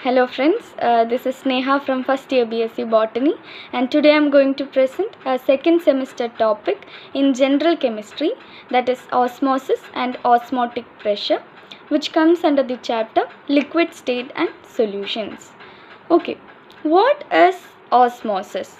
Hello friends, uh, this is Sneha from first year BSc Botany and today I am going to present a second semester topic in general chemistry that is osmosis and osmotic pressure which comes under the chapter liquid state and solutions. Okay, what is osmosis?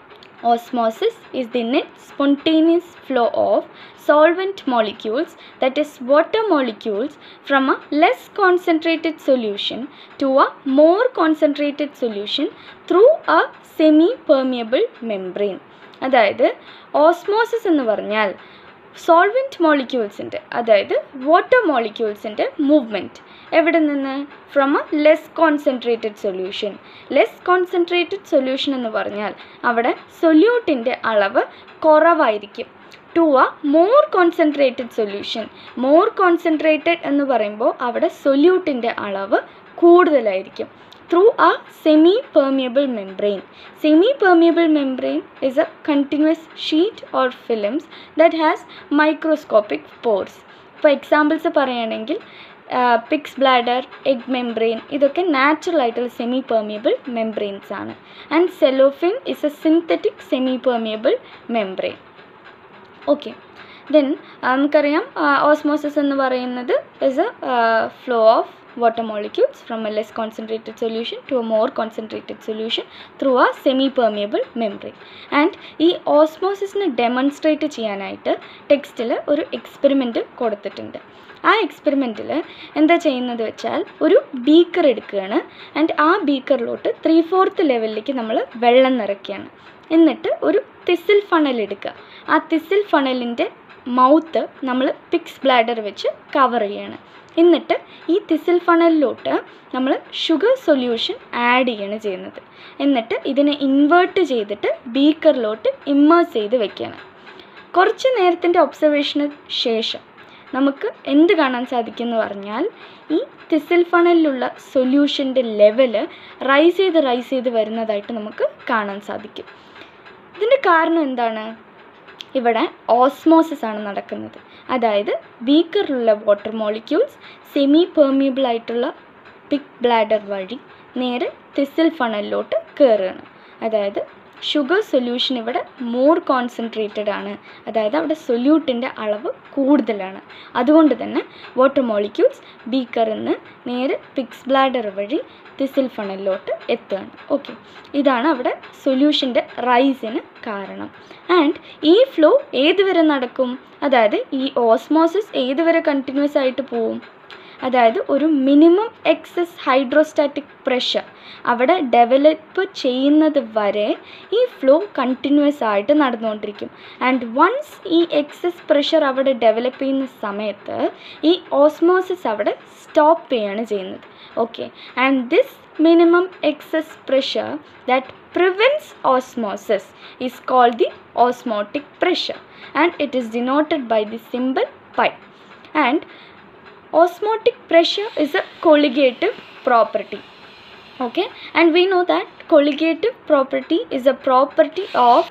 Osmosis is the net spontaneous flow of solvent molecules that is water molecules from a less concentrated solution to a more concentrated solution through a semi permeable membrane അതായത് osmosis എന്ന് പറഞ്ഞാൽ solvent മോളിക്യൂൾസിൻ്റെ അതായത് water മോളിക്യൂൾസിൻ്റെ movement എവിടെ നിന്ന് from a less concentrated solution less concentrated solution എന്ന് പറഞ്ഞാൽ അവിടെ സൊല്യൂട്ടിൻ്റെ അളവ് കുറവായിരിക്കും to a more concentrated solution more concentrated എന്ന് പറയുമ്പോൾ അവിടെ സൊല്യൂട്ടിൻ്റെ അളവ് കൂടുതലായിരിക്കും through a semi permeable membrane. Semi permeable membrane is a continuous sheet or films that has microscopic pores. ഇപ്പോൾ എക്സാമ്പിൾസ് പറയുകയാണെങ്കിൽ പിക്സ് ബ്ലാഡർ എഗ് മെംബ്രെയിൻ ഇതൊക്കെ നാച്ചുറൽ ആയിട്ടുള്ള സെമി പെർമിയബിൾ മെംബ്രെയിൻസ് ആണ് and cellophane is a synthetic semi permeable membrane okay then നമുക്കറിയാം osmosis എന്ന് പറയുന്നത് is a flow of water molecules from a less concentrated solution to a more concentrated solution through a semi-permeable membrane. And ഈ ഓസ്മോസിസിനെ demonstrate ചെയ്യാനായിട്ട് ടെക്സ്റ്റിൽ ഒരു experiment കൊടുത്തിട്ടുണ്ട് ആ എക്സ്പെരിമെൻറ്റിൽ എന്താ ചെയ്യുന്നത് വെച്ചാൽ ഒരു ബീക്കർ എടുക്കുകയാണ് ആൻഡ് ആ ബീക്കറിലോട്ട് ത്രീ ഫോർത്ത് ലെവലിലേക്ക് നമ്മൾ വെള്ളം നിറയ്ക്കുകയാണ് എന്നിട്ട് ഒരു തിസിൽ ഫണൽ എടുക്കുക ആ തിസിൽ ഫണലിൻ്റെ മൗത്ത് നമ്മൾ പിക്സ് ബ്ലാഡർ വെച്ച് കവർ ചെയ്യാണ് എന്നിട്ട് ഈ തിസിൽ ഫണലിലോട്ട് നമ്മൾ ഷുഗർ സൊല്യൂഷൻ ആഡ് ചെയ്യാണ് ചെയ്യുന്നത് എന്നിട്ട് ഇതിനെ ഇൻവേർട്ട് ചെയ്തിട്ട് ബീക്കറിലോട്ട് ഇമ്മേഴ്സ് ചെയ്ത് വെക്കുകയാണ് കുറച്ച് നേരത്തിൻ്റെ ഒബ്സർവേഷന് ശേഷം നമുക്ക് എന്ത് കാണാൻ സാധിക്കും എന്ന് പറഞ്ഞാൽ ഈ തിസിൽ ഫണലിലുള്ള സൊല്യൂഷൻ്റെ ലെവല് റൈസ് ചെയ്ത് റൈസ് ചെയ്ത് വരുന്നതായിട്ട് നമുക്ക് കാണാൻ സാധിക്കും ഇതിൻ്റെ കാരണം എന്താണ് ഇവിടെ ഓസ്മോസിസ് ആണ് നടക്കുന്നത് അതായത് ബീക്കറിലുള്ള വാട്ടർ മോളിക്യൂൾസ് സെമി പെർമിയബിൾ ആയിട്ടുള്ള പിക് ബ്ലാഡർ വഴി നേരെ തിസിൽ ഫണലിലോട്ട് കയറുകയാണ് അതായത് ഷുഗർ സൊല്യൂഷൻ ഇവിടെ മോർ കോൺസെൻട്രേറ്റഡ് ആണ് അതായത് അവിടെ സൊല്യൂട്ടിൻ്റെ അളവ് കൂടുതലാണ് അതുകൊണ്ട് തന്നെ വാട്ടർ മോളിക്യൂൾസ് ബീക്കറിൽ നിന്ന് നേരെ പിക്സ് ബ്ലാഡർ വഴി തിസിൽ ഫണലിലോട്ട് എത്തുകയാണ് ഓക്കെ ഇതാണ് അവിടെ സൊല്യൂഷൻ്റെ റൈസിന് കാരണം ആൻഡ് ഈ ഫ്ലോ ഏതുവരെ നടക്കും അതായത് ഈ ഓസ്മോസിസ് ഏതുവരെ കണ്ടിന്യൂസ് ആയിട്ട് പോവും അതായത് ഒരു മിനിമം എക്സസ് ഹൈഡ്രോസ്റ്റാറ്റിക് പ്രഷർ അവിടെ ഡെവലപ്പ് ചെയ്യുന്നത് വരെ ഈ ഫ്ലോ കണ്ടിന്യൂസ് ആയിട്ട് നടന്നുകൊണ്ടിരിക്കും ആൻഡ് വൺസ് ഈ എക്സസ് പ്രഷർ അവിടെ ഡെവലപ്പ് ചെയ്യുന്ന സമയത്ത് ഈ ഓസ്മോസിസ് അവിടെ സ്റ്റോപ്പ് ചെയ്യാണ് ചെയ്യുന്നത് okay and this minimum excess pressure that prevents osmosis is called the osmotic pressure and it is denoted by the symbol pi and osmotic pressure is a colligative property okay and we know that colligative property is a property of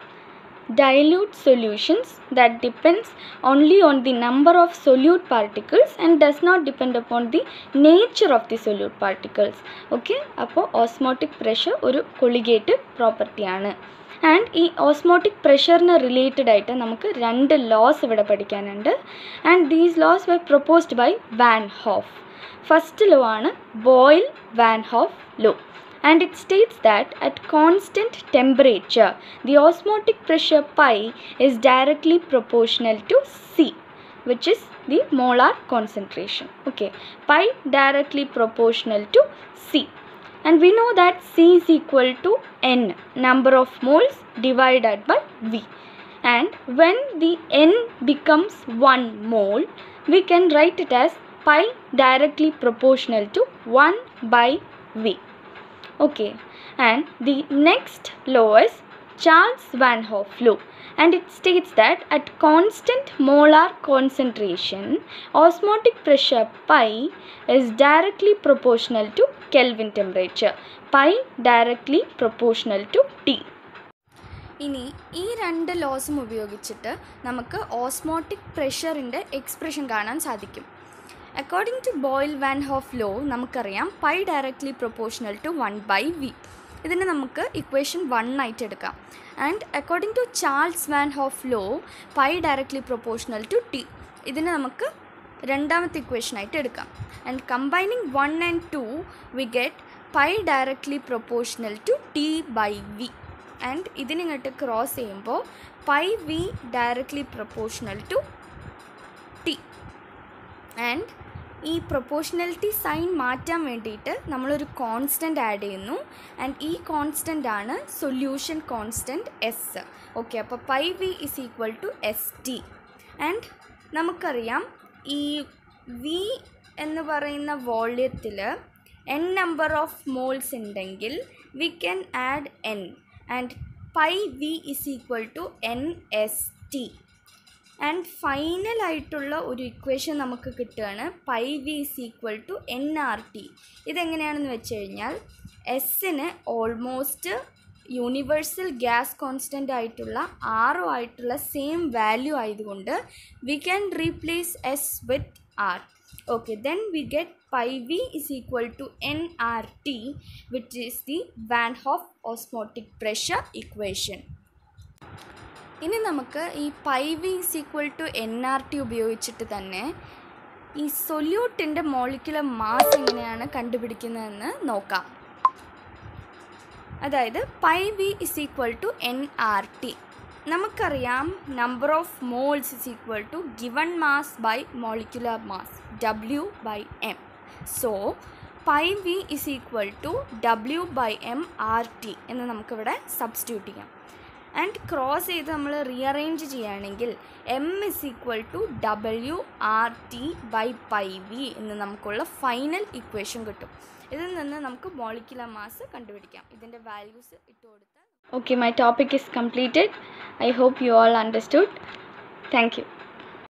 dilute solutions that depends only on the number of solute particles and does not depend upon the nature of the solute particles okay അപ്പോൾ osmotic pressure ഒരു colligative പ്രോപ്പർട്ടിയാണ് ആൻഡ് ഈ osmotic പ്രഷറിന് related ആയിട്ട് നമുക്ക് രണ്ട് laws ഇവിടെ പഠിക്കാനുണ്ട് and these laws were proposed by van Hoff first law ആണ് Boyle van Hoff law and it states that at constant temperature the osmotic pressure pi is directly proportional to C which is the molar concentration okay pi directly proportional to C and we know that C is equal to N number of moles divided by V and when the N becomes 1 mole we can write it as pi directly proportional to 1 by V okay and the next law is Charles Van Hoff law and it states that at constant molar concentration osmotic pressure pi is directly proportional to Kelvin temperature pi directly proportional to T ഇനി ഈ രണ്ട് ലോസും ഉപയോഗിച്ചിട്ട് നമുക്ക് osmotic പ്രഷറിൻ്റെ expression കാണാൻ സാധിക്കും according to Boyle van Hoff law നമുക്കറിയാം pi directly proportional to one by V ഇതിനെ നമുക്ക് ഇക്വേഷൻ വൺ ആയിട്ട് എടുക്കാം and according to Charles van Hoff law pi directly proportional to T ഇതിനെ നമുക്ക് രണ്ടാമത്തെ ഇക്വേഷൻ ആയിട്ട് എടുക്കാം and combining one and two we get pi directly proportional to T by V and ഇതിനിങ്ങോട്ട് ക്രോസ് ചെയ്യുമ്പോൾ pi V directly proportional to T and ഈ proportionality sign മാറ്റാൻ വേണ്ടിയിട്ട് നമ്മളൊരു കോൺസ്റ്റൻ്റ് ആഡ് ചെയ്യുന്നു ആൻഡ് ഈ കോൺസ്റ്റൻ്റ് ആണ് സൊല്യൂഷൻ കോൺസ്റ്റൻറ്റ് എസ് ഓക്കെ അപ്പോൾ pi V is equal to S T and നമുക്കറിയാം ഈ വി എന്ന് പറയുന്ന വോള്യത്തിൽ എൻ നമ്പർ ഓഫ് മോൾസ് ഉണ്ടെങ്കിൽ we can add N and pi V is equal to N S T and ഫൈനലായിട്ടുള്ള ഒരു equation നമുക്ക് കിട്ടുകയാണ് pi V is equal to N R T ഇതെങ്ങനെയാണെന്ന് വെച്ച് കഴിഞ്ഞാൽ എസ്സിന് ഓൾമോസ്റ്റ് യൂണിവേഴ്സൽ ഗ്യാസ് കോൺസ്റ്റൻ്റ് ആയിട്ടുള്ള ആറും ആയിട്ടുള്ള സെയിം വാല്യൂ ആയതുകൊണ്ട് we can replace S with R okay then we get pi V is equal to N R T which is the van Hoff osmotic pressure equation ഇനി നമുക്ക് ഈ pi V is equal to N R T ഉപയോഗിച്ചിട്ട് തന്നെ ഈ സൊല്യൂട്ടിൻ്റെ molecular mass എങ്ങനെയാണ് കണ്ടുപിടിക്കുന്നതെന്ന് നോക്കാം അതായത് pi V is equal to N R T നമുക്കറിയാം number of moles is equal to given mass by molecular mass W by M so pi V is equal to W by M R T എന്ന് നമുക്കിവിടെ substitute ചെയ്യാം and cross ചെയ്ത് നമ്മൾ rearrange ചെയ്യുകയാണെങ്കിൽ M is equal to W R T by pi V എന്ന് നമുക്കുള്ള final equation കിട്ടും ഇതിൽ നിന്ന് നമുക്ക് മോളിക്കുലർ മാസ് കണ്ടുപിടിക്കാം ഇതിൻ്റെ വാല്യൂസ് ഇട്ട് കൊടുത്താൽ Okay, my topic is completed. I hope you all understood. Thank you.